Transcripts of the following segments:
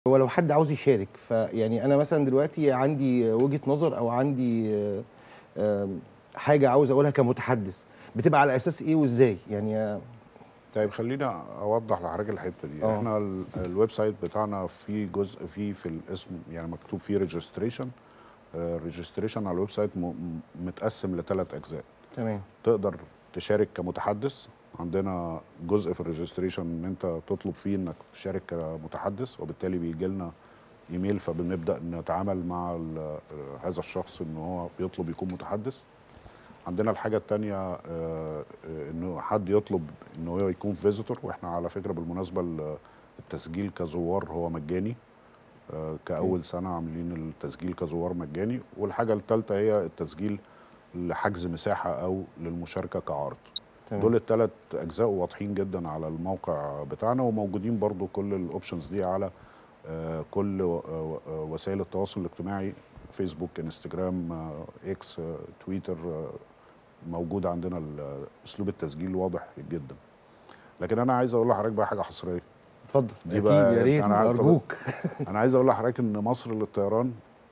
هو لو حد عاوز يشارك فيعني انا مثلا دلوقتي عندي وجهه نظر او عندي آه، آه، حاجه عاوز اقولها كمتحدث بتبقى على اساس ايه وازاي يعني آه، طيب خلينا اوضح لحضرتك الحته دي آه. احنا ال- الويب سايت بتاعنا فيه جزء فيه في الاسم يعني مكتوب فيه ريجستريشن الريجستريشن على الويب سايت م- م- متقسم لثلاث اجزاء تمام تقدر تشارك كمتحدث عندنا جزء في الريجستريشن ان انت تطلب فيه انك تشارك كمتحدث وبالتالي بيجي لنا ايميل فبنبدا نتعامل مع ال- هذا الشخص ان هو بيطلب يكون متحدث عندنا الحاجه الثانيه انه حد يطلب ان هو يكون فيزيتور واحنا على فكره بالمناسبه ال- التسجيل كزوار هو مجاني آه، كاول سنه عاملين التسجيل كزوار مجاني والحاجه الثالثه هي التسجيل لحجز مساحه او للمشاركه كعرض تمام دول الثلاث اجزاء واضحين جدا على الموقع بتاعنا وموجودين برضو كل الاوبشنز دي على آه، كل و- آه، وسائل التواصل الاجتماعي فيسبوك انستجرام آه، اكس آه، تويتر آه، موجود عندنا ال- اسلوب التسجيل واضح جدا لكن انا عايز اقول لحضرتك بقى حاجه حصريه اتفضل دي اكيد بقى يا ريت أنا عارف- ارجوك انا عايز اقول لحضرتك ان مصر للطيران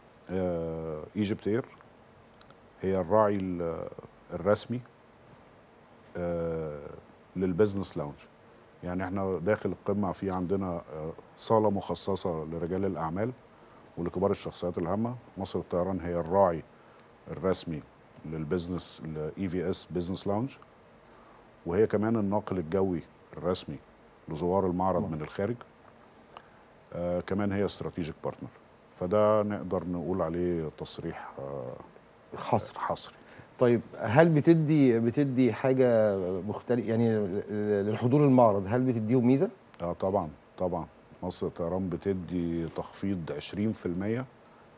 ايجيبت اير هي الراعي ال- الرسمي آه، للبزنس لاونج يعني احنا داخل القمه في عندنا آه، صاله مخصصه لرجال الاعمال ولكبار الشخصيات الهامه مصر للطيران هي الراعي الرسمي للبزنس الاي في اس بزنس لاونج وهي كمان الناقل الجوي الرسمي لزوار المعرض الله. من الخارج آه كمان هي استراتيجيك بارتنر فده نقدر نقول عليه تصريح آه حصر حصري طيب هل بتدي بتدي حاجه مختلفه يعني للحضور المعرض هل بتديهم ميزه اه طبعا طبعا مصر الطيران بتدي تخفيض 20%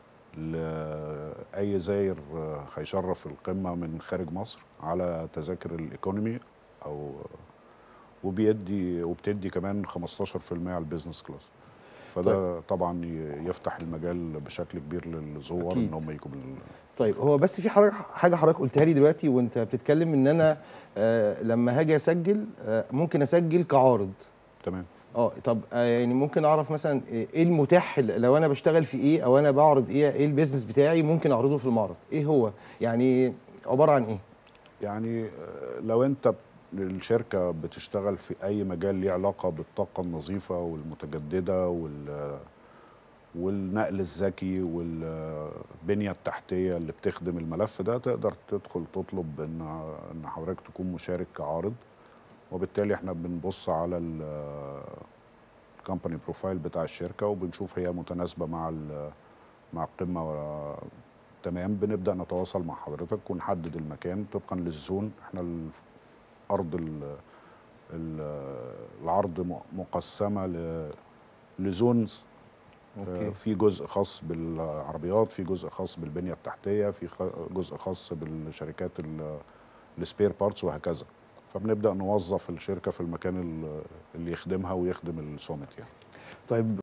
لأي زاير آه، هيشرف القمة من خارج مصر على تذاكر الإيكونومي أو وبيدي وبتدي كمان 15% على البيزنس كلاس فده طبعا ي- يفتح المجال بشكل كبير للزوار أكيد. ان هم يجوا بال... طيب هو بس في حاجه حاجه حضرتك قلتها لي دلوقتي وانت بتتكلم ان انا آه لما هاجي اسجل آه ممكن اسجل كعارض تمام اه طب آه يعني ممكن اعرف مثلا ايه المتاح لو انا بشتغل في ايه او انا بعرض ايه ايه البيزنس بتاعي ممكن اعرضه في المعرض ايه هو يعني عباره عن ايه يعني آه، لو انت ب- الشركه بتشتغل في اي مجال ليه علاقه بالطاقه النظيفه والمتجدده وال والنقل الذكي والبنيه التحتيه اللي بتخدم الملف ده تقدر تدخل تطلب ان ان حضرتك تكون مشارك كعارض وبالتالي احنا بنبص على الكومباني بروفايل بتاع الشركه وبنشوف هي متناسبه مع ال- مع القمه ولا تمام بنبدا نتواصل مع حضرتك ونحدد المكان طبقا للزون احنا ال- ارض ال- ال- العرض م- مقسمه ل- لزونز آه، اوكي في جزء خاص بالعربيات في جزء خاص بالبنيه التحتيه في خ- جزء خاص بالشركات السبير بارتس وهكذا فبنبدا نوظف الشركه في المكان ال- اللي يخدمها ويخدم السومت يعني طيب